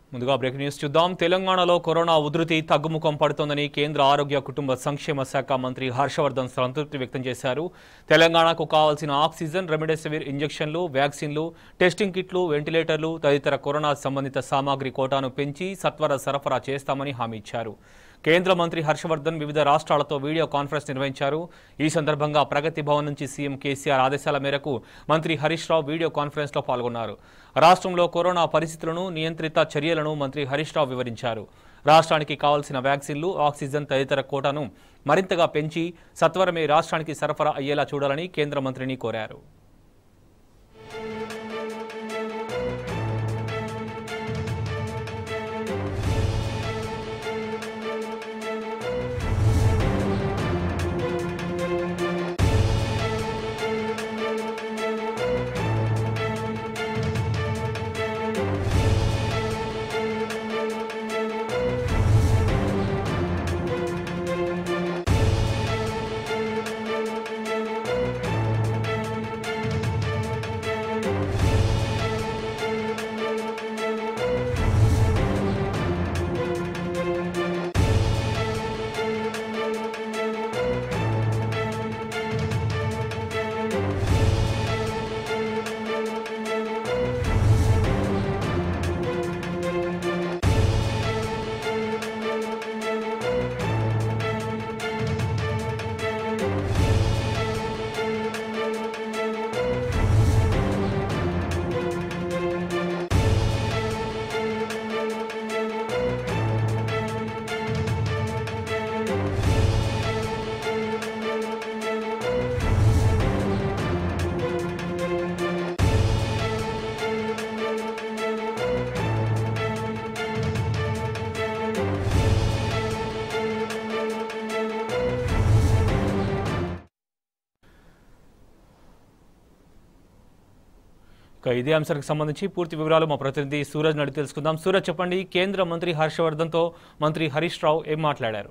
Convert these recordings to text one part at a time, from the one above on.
ముందుగా break news చూద్దాం తెలంగాణలో కరోనా ఉధృతి తగ్గుముఖం పడుతోందని కేంద్ర ఆరోగ్య కుటుంబ సంక్షేమ శాఖ మంత్రి హర్షవర్ధన్ సంతృప్తి వ్యక్తం చేశారు తెలంగాణకు కావాల్సిన ఆక్సిజన్ రెమిడెసివిర్ ఇంజెక్షన్లు వ్యాక్సిన్లు టెస్టింగ్ కిట్లు వెంటిలేటర్లు తదితర కరోనా సంబంధిత సామాగ్రి కోటాను పెంచి సత్వర సరఫరా చేస్తామని హామీ ఇచ్చారు కేంద్ర మంత్రి హర్షవర్ధన్ వివిధ రాష్ట్రాలతో వీడియో కాన్ఫరెన్స్ నిర్వహించారు ఈ సందర్భంగా ప్రగతి భవన్ నుంచి సీఎం కేసీఆర్ ఆదేశాల మేరకు మంత్రి హరీష్ రావు వీడియో కాన్ఫరెన్స్లో పాల్గొన్నారు రాష్ట్రంలో కరోనా పరిస్థితులను నియంత్రిత చర్యలను మంత్రి హరీష్ రావు వివరించారు రాష్ట్రానికి కావాల్సిన వ్యాక్సిన్లు ఆక్సిజన్ తదితర కోటాను మరింతగా పెంచి సత్వరమే రాష్ట్రానికి సరఫరా అయ్యేలా చూడాలని కేంద్ర మంత్రిని కోరారు ఇక ఇదే అంశానికి సంబంధించి పూర్తి వివరాలు మా ప్రతినిధి సూరజ్ నడి తెలుసుకుందాం సూరజ్ చెప్పండి కేంద్ర మంత్రి హర్షవర్ధన్తో మంత్రి హరీష్ రావు ఏం మాట్లాడారు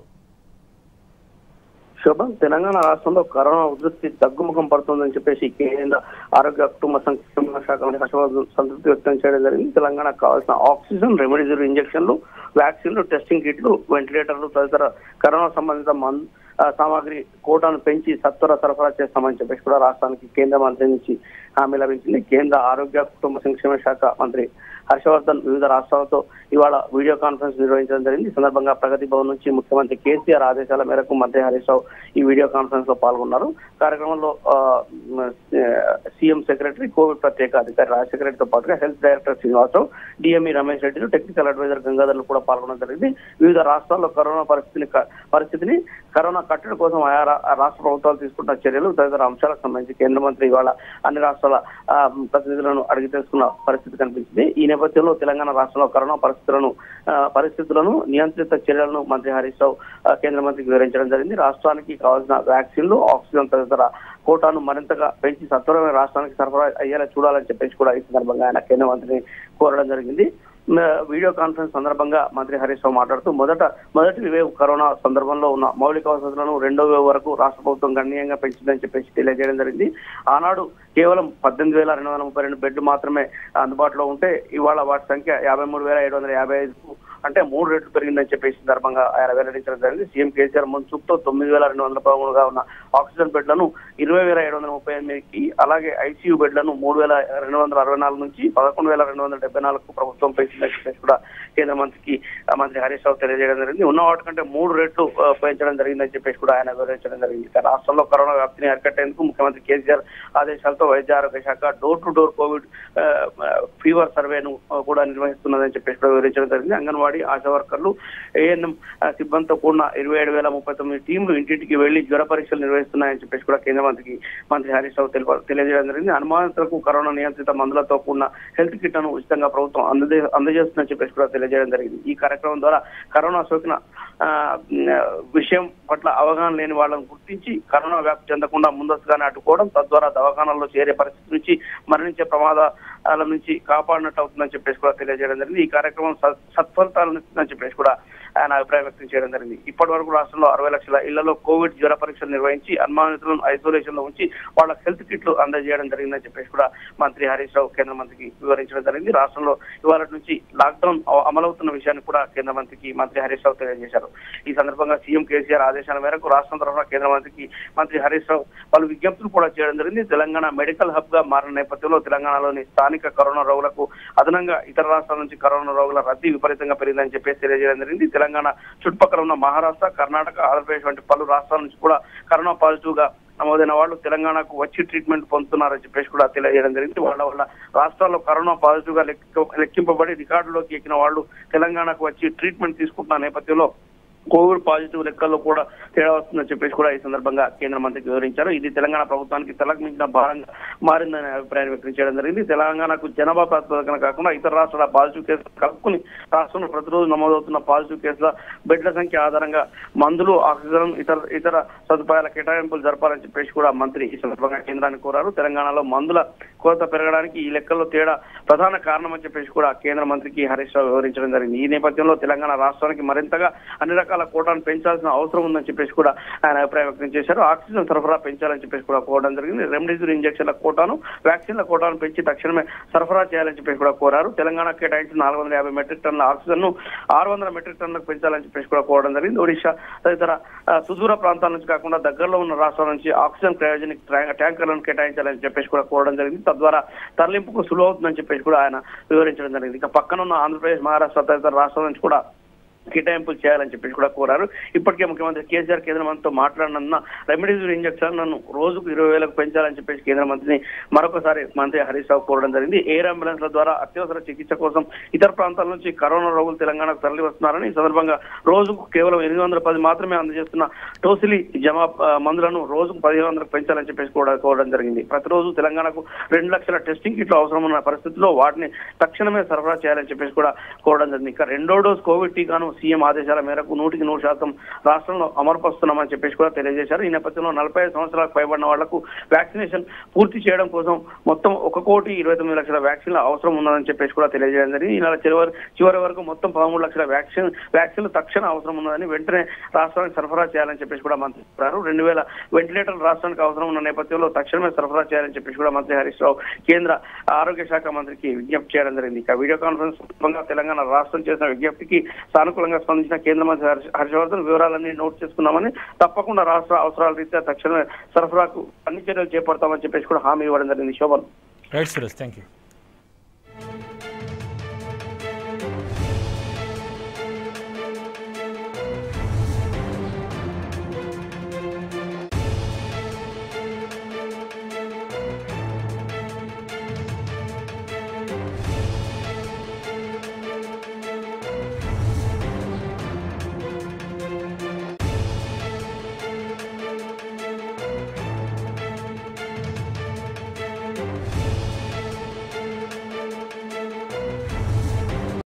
శోభన్ తెలంగాణ రాష్ట్రంలో కరోనా ఉధృతి తగ్గుముఖం పడుతుందని చెప్పేసి కేంద్ర ఆరోగ్య కుటుంబ సంక్షేమ శాఖ మంత్రి హర్షవర్ధన్ సంతృప్తి వ్యక్తం చేయడం జరిగింది తెలంగాణకు కావాల్సిన ఆక్సిజన్ రెమెడిసివిర్ ఇంజక్షన్లు వ్యాక్సిన్లు టెస్టింగ్ కిట్లు వెంటిలేటర్లు తదితర కరోనా సంబంధిత మన్ ఆ, సామాగ్రి కోటాను పెంచి సత్వర సరఫరా చేస్తామని చెప్పేసి కూడా రాష్ట్రానికి కేంద్ర మంత్రి నుంచి హామీ లభించింది కేంద్ర ఆరోగ్య కుటుంబ సంక్షేమ శాఖ మంత్రి హర్షవర్ధన్ వివిధ రాష్ట్రాలతో ఇవాళ వీడియో కాన్ఫరెన్స్ నిర్వహించడం జరిగింది ఈ సందర్భంగా ప్రగతి భవన్ నుంచి ముఖ్యమంత్రి కేసీఆర్ ఆదేశాల మేరకు మంత్రి హరీష్ రావు ఈ వీడియో కాన్ఫరెన్స్ లో పాల్గొన్నారు కార్యక్రమంలో ఆ, మ, సీఎం సెక్రటరీ కోవిడ్ ప్రత్యేక అధికారి రాజశేఖర రెడ్డితో పాటుగా health director Srinivasarao DME Ramesh రెడ్డిలు టెక్నికల్ అడ్వైజర్ గంగాధర్లు కూడా పాల్గొనడం జరిగింది వివిధ రాష్ట్రాల్లో కరోనా పరిస్థితిని క- పరిస్థితిని కరోనా కట్టడి కోసం ఆయా రా- రాష్ట్ర ప్రభుత్వాలు తీసుకుంటున్న చర్యలు తదితర అంశాలకు సంబంధించి కేంద్ర మంత్రి ఇవాళ అన్ని రాష్ట్రాల ఆ, ప్రతినిధులను అడిగి తెలుసుకున్న పరిస్థితి కనిపించింది ఈ నేపథ్యంలో తెలంగాణ రాష్ట్రంలో కరోనా పరిస్థితులను ఆ, పరిస్థితులను నియంత్రిత చర్యలను మంత్రి హరీష్ రావు ఆ, కేంద్ర మంత్రికి వివరించడం జరిగింది రాష్ట్రానికి కావాల్సిన వ్యాక్సిన్లు ఆక్సిజన్ తదితర కోటాను మరింతగా పెంచి సత్వరమే రాష్ట్రానికి సరఫరా అయ్యేలా చూడాలని చెప్పేసి కూడా ఈ సందర్భంగా ఆయన కేంద్ర మంత్రిని కోరడం జరిగింది మ, వీడియో కాన్ఫరెన్స్ సందర్భంగా మంత్రి హరీష్ రావు మాట్లాడుతూ మొదట మొదటి వేవ్ కరోనా సందర్భంలో ఉన్న మౌలిక వసతులను రెండో వేవ్ వరకు రాష్ట్ర ప్రభుత్వం గణనీయంగా పెంచిందని చెప్పేసి తెలియజేయడం జరిగింది ఆనాడు కేవలం పద్దెనిమిది వేల రెండు వందల ముప్పై రెండు బెడ్లు మాత్రమే అందుబాటులో ఉంటే ఇవాళ వాటి సంఖ్య యాభై మూడు వేల ఏడు వందల యాభై ఐదుకు అంటే మూడు రెట్లు పెరిగిందని చెప్పేసి సందర్భంగా ఆయన వెల్లడించడం జరిగింది సీఎం కేసీఆర్ ముందు చూపుతో తొమ్మిది వేల రెండు వందల పదమూడుగా ఉన్న ఆక్సిజన్ బెడ్లను ఇరవై వేల ఏడు వందల ముప్పై ఎనిమిదికి అలాగే ఐసీయూ బెడ్లను మూడు వేల రెండు వందల అరవై నాలుగు నుంచి పదకొండు వేల రెండు వందల డెబ్బై నాలుగు ప్రభుత్వం పెంచిందని చెప్పేసి కూడా కేంద్ర మంత్రికి ఆ, మంత్రి హరీష్ రావు తెలియజేయడం జరిగింది ఉన్న వాటికంటే మూడు రెట్లు ఆ, పెంచడం జరిగిందని చెప్పేసి కూడా ఆయన వివరించడం జరిగింది ఇక రాష్ట్రంలో కరోనా వ్యాప్తిని అరికట్టేందుకు ముఖ్యమంత్రి కేసీఆర్ ఆదేశాలతో వైద్య ఆరోగ్య శాఖ డోర్ టు డోర్ కోవిడ్ ఆ, ఫీవర్ సర్వేను ఆ, కూడా నిర్వహిస్తున్నదని చెప్పేసి కూడా వివరించడం జరిగింది అంగన్వాడీ ఆశా వర్కర్లు ఏఎన్ఎం సిబ్బందితో కూడిన ఇరవై ఏడు వేల ముప్పై తొమ్మిది టీంలు ఇంటింటికి వెళ్లి జ్వర పరీక్షలు నిర్వహిస్తున్నాయని చెప్పేసి కూడా కేంద్ర మంత్రికి మంత్రి హరీష్ రావు తెలిప తెలియజేయడం జరిగింది అనుమానితులకు కరోనా నియంత్రిత మందులతో కూడిన హెల్త్ కిట్లను ఉచితంగా ప్రభుత్వం అందజే అందజేస్తుందని చెప్పేసి కూడా తెలియజేయడం జరిగింది ఈ కార్యక్రమం ద్వారా కరోనా సోకిన ఆ, విషయం పట్ల అవగాహన లేని వాళ్ళని గుర్తించి కరోనా వ్యాప్తి చెందకుండా ముందస్తుగానే అడ్డుకోవడం తద్వారా దవాఖానాల్లో చేరే పరిస్థితి నుంచి మరణించే ప్రమాదాల నుంచి కాపాడినట్టు అవుతుందని చెప్పేసి కూడా తెలియజేయడం జరిగింది ఈ కార్యక్రమం సత్- సత్ఫలితాలను ఇస్తుందని చెప్పేసి కూడా ఆయన అభిప్రాయం వ్యక్తం చేయడం జరిగింది ఇప్పటి వరకు రాష్ట్రంలో అరవై లక్షల ఇళ్లలో కోవిడ్ జ్వర పరీక్షలు నిర్వహించి అనుమానితులను ఐసోలేషన్ లో ఉంచి వాళ్ళ హెల్త్ కిట్లు అందజేయడం జరిగిందని చెప్పేసి కూడా మంత్రి హరీష్ రావు కేంద్ర మంత్రికి వివరించడం జరిగింది రాష్ట్రంలో ఇవాళ నుంచి లాక్డౌన్ అ- అమలవుతున్న విషయాన్ని కూడా కేంద్ర మంత్రికి మంత్రి హరీష్ రావు తెలియజేశారు ఈ సందర్భంగా సీఎం కేసీఆర్ ఆదేశాల మేరకు రాష్ట్రం తరఫున కేంద్ర మంత్రికి మంత్రి హరీష్ రావు పలు విజ్ఞప్తులు కూడా చేయడం జరిగింది తెలంగాణ మెడికల్ హబ్ గా మారిన నేపథ్యంలో తెలంగాణలోని స్థానిక కరోనా రోగులకు అదనంగా ఇతర రాష్ట్రాల నుంచి కరోనా రోగుల రద్దీ విపరీతంగా పెరిగిందని చెప్పేసి తెలియజేయడం జరిగింది తెలంగాణ చుట్టుపక్కల ఉన్న మహారాష్ట్ర కర్ణాటక ఆంధ్రప్రదేశ్ వంటి పలు రాష్ట్రాల నుంచి కూడా కరోనా పాజిటివ్ గా నమోదైన వాళ్ళు తెలంగాణకు వచ్చి ట్రీట్మెంట్ పొందుతున్నారని చెప్పేసి కూడా తెలియజేయడం జరిగింది వాళ్ళ వల్ల రాష్ట్రాల్లో కరోనా పాజిటివ్ గా లెక్క లెక్కింపబడి రికార్డులోకి ఎక్కిన వాళ్ళు తెలంగాణకు వచ్చి ట్రీట్మెంట్ తీసుకుంటున్న నేపథ్యంలో కోవిడ్ పాజిటివ్ లెక్కల్లో కూడా తేడా వస్తుందని చెప్పేసి కూడా ఈ సందర్భంగా కేంద్ర మంత్రికి వివరించారు ఇది తెలంగాణ ప్రభుత్వానికి తలకు మించిన భారంగా మారిందనే అభిప్రాయం వ్యక్తం చేయడం జరిగింది తెలంగాణకు జనాభా ప్రాతిపదికన కాకుండా ఇతర రాష్ట్రాల పాజిటివ్ కేసులు కలుపుకుని రాష్ట్రంలో ప్రతిరోజు నమోదవుతున్న పాజిటివ్ కేసుల బెడ్ల సంఖ్య ఆధారంగా మందులు ఆక్సిజన్ ఇతర ఇతర సదుపాయాల కేటాయింపులు జరపాలని చెప్పేసి కూడా మంత్రి ఈ సందర్భంగా కేంద్రాన్ని కోరారు తెలంగాణలో మందుల కొరత పెరగడానికి ఈ లెక్కల్లో తేడా ప్రధాన కారణం అని చెప్పేసి కూడా కేంద్ర మంత్రికి హరీష్ రావు వివరించడం జరిగింది ఈ నేపథ్యంలో తెలంగాణ రాష్ట్రానికి మరింతగా అన్ని రకాల కోటాను పెంచాల్సిన అవసరం ఉందని చెప్పేసి కూడా ఆయన అభిప్రాయం వ్యక్తం చేశారు ఆక్సిజన్ సరఫరా పెంచాలని చెప్పేసి కూడా కోరడం జరిగింది రెమ్డెసివిర్ ఇంజక్షన్ల కోటాను వ్యాక్సిన్ల కోటాను పెంచి తక్షణమే సరఫరా చేయాలని చెప్పేసి కూడా కోరారు తెలంగాణ కేటాయించిన నాలుగు వందల యాభై మెట్రిక్ టన్నుల ఆక్సిజన్ ను ఆరు వందల మెట్రిక్ టన్నులకు పెంచాలని చెప్పేసి కూడా కోరడం జరిగింది ఒడిశా తదితర ఆ, సుదూర ప్రాంతాల నుంచి కాకుండా దగ్గరలో ఉన్న రాష్ట్రాల నుంచి ఆక్సిజన్ క్రయోజనిక్ ట్రా- ట్యాంకర్లను కేటాయించాలని చెప్పేసి కూడా కోరడం జరిగింది తద్వారా తరలింపుకు సులువు అవుతుందని చెప్పేసి కూడా ఆయన వివరించడం జరిగింది ఇక పక్కన ఉన్న ఆంధ్రప్రదేశ్ మహారాష్ట్ర తదితర రాష్ట్రాల నుంచి కూడా కేటాయింపులు చేయాలని చెప్పేసి కూడా కోరారు ఇప్పటికే ముఖ్యమంత్రి కేసీఆర్ కేంద్ర మంత్రితో మాట్లాడినందున రెమెడీస్ ఇంజక్షన్ నన్ను రోజుకు ఇరవై వేలకు పెంచాలని చెప్పేసి కేంద్ర మంత్రిని మరొకసారి మంత్రి హరీష్ రావు కోరడం జరిగింది ఎయిర్ అంబులెన్స్ల ద్వారా అత్యవసర చికిత్స కోసం ఇతర ప్రాంతాల నుంచి కరోనా రోగులు తెలంగాణకు తరలి వస్తున్నారని ఈ సందర్భంగా రోజుకు కేవలం ఎనిమిది వందల పది మాత్రమే అందజేస్తున్న టోసిలి జమా ఆ, మందులను రోజుకు పదిహేను వందలకు పెంచాలని చెప్పేసి కూడా కోరడం జరిగింది ప్రతిరోజు తెలంగాణకు రెండు లక్షల టెస్టింగ్ కిట్లు అవసరం ఉన్న పరిస్థితుల్లో వాటిని తక్షణమే సరఫరా చేయాలని చెప్పేసి కూడా కోరడం జరిగింది ఇక రెండో డోస్ కోవిడ్ టీకాను సీఎం ఆదేశాల మేరకు నూటికి నూరు శాతం రాష్ట్రంలో అమర్పరుస్తున్నామని చెప్పేసి కూడా తెలియజేశారు ఈ నేపథ్యంలో నలభై ఐదు సంవత్సరాలకు పైబడిన వాళ్లకు వ్యాక్సినేషన్ పూర్తి చేయడం కోసం మొత్తం ఒక కోటి ఇరవై తొమ్మిది లక్షల వ్యాక్సిన్ల అవసరం ఉన్నదని చెప్పేసి కూడా తెలియజేయడం జరిగింది ఈ నెల చివరి చివరి వరకు మొత్తం పదమూడు లక్షల వ్యాక్సిన్ వ్యాక్సిన్లు తక్షణ అవసరం ఉన్నదని వెంటనే రాష్ట్రానికి సరఫరా చేయాలని చెప్పేసి కూడా మంత్రి చెప్పారు రెండు వేల వెంటిలేటర్లు రాష్ట్రానికి అవసరం ఉన్న నేపథ్యంలో తక్షణమే సరఫరా చేయాలని చెప్పేసి కూడా మంత్రి హరీష్ రావు కేంద్ర ఆరోగ్య శాఖ మంత్రికి విజ్ఞప్తి చేయడం జరిగింది ఇక వీడియో కాన్ఫరెన్స్ సందర్భంగా తెలంగాణ రాష్ట్రం చేసిన విజ్ఞప్తికి సానుకూలంగా స్పందించిన కేంద్ర మంత్రి హర్ష- హర్షవర్ధన్ వివరాలన్నీ నోట్ చేసుకున్నామని తప్పకుండా రాష్ట్ర అవసరాల రీత్యా తక్షణమే సరఫరాకు అన్ని చర్యలు చేపడతామని చెప్పేసి కూడా హామీ ఇవ్వడం జరిగింది Shobhan right Suresh thank you